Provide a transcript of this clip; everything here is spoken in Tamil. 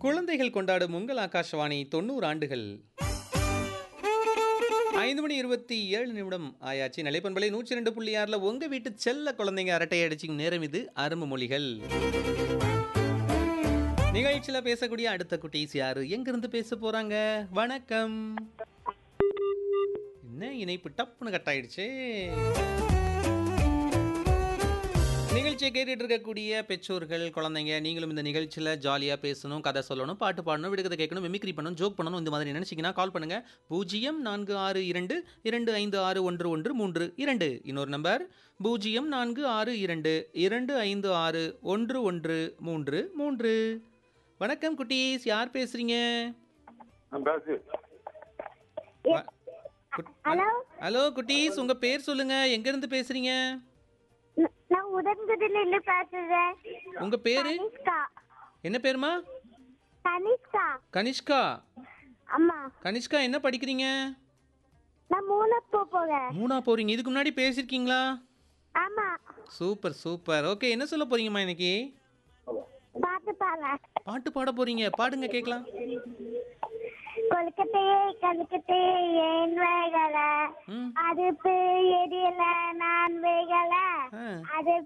குழந்தைகள் கொண்டாடும் உங்கள் ஆகாஷவாணி தொண்ணூறு ஆண்டுகள் ஐந்து மணி இருபத்தி ஏழு நிமிடம் ஆயாச்சு நிலைப்பண்பலை நூற்றி ரெண்டு புள்ளி ஆறுல உங்க வீட்டு செல்ல குழந்தைங்க அரட்டை அடிச்சிங் நேரம் இது அரும்பு மொழிகள் நிகழ்ச்சியில பேசக்கூடிய அடுத்த குட்டீஸ் யாரு எங்கிருந்து பேச போறாங்க வணக்கம் என்ன இணைப்பு டப்புன்னு கட் ஆயிடுச்சு நிகழ்ச்சியை கேட்டுட்டு இருக்கக்கூடிய பெற்றோர்கள் குழந்தைங்க நீங்களும் இந்த நிகழ்ச்சியில் ஜாலியாக பேசணும் கதை சொல்லணும் பாட்டு பாடணும் விடுகதை கேட்கணும் மிமிக்ரி பண்ணணும் ஜோக் பண்ணணும் இந்த மாதிரி நினச்சிங்கன்னா கால் பண்ணுங்க பூஜ்ஜியம் நான்கு ஆறு இரண்டு இரண்டு ஐந்து ஆறு ஒன்று ஒன்று மூன்று இரண்டு இன்னொரு நம்பர் பூஜ்ஜியம் நான்கு ஆறு இரண்டு இரண்டு ஐந்து ஆறு ஒன்று ஒன்று மூன்று மூன்று வணக்கம் குட்டீஸ் யார் பேசுறீங்க பேசு வ- குட்- ஹலோ குட்டீஸ் உங்க பேர் சொல்லுங்க எங்க இருந்து பேசுறீங்க ந- நான் உடன்குடியில இருந்து பேசுறேன் உங்க பேரு கனிஷ்கா என்ன பேருமா கனிஷ்கா கனிஷ்கா அம்மா கனிஷ்கா என்ன படிக்கிறீங்க நான் மூணு போக போறேன் மூணா போறீங்க இதுக்கு முன்னாடி பேசியிருக்கீங்களா ஆமா சூப்பர் சூப்பர் ஓகே என்ன சொல்ல போறீங்கம்மா இன்னைக்கு பாட்டு பாரு பாட்டு பாட போறீங்க பாடுங்க கேட்கலாம் கொழுக்கட்டையே கழுக்கட்டையே ஏன் வேகல ம் அடுப்பு எரியல நான் வேகல ஆ அது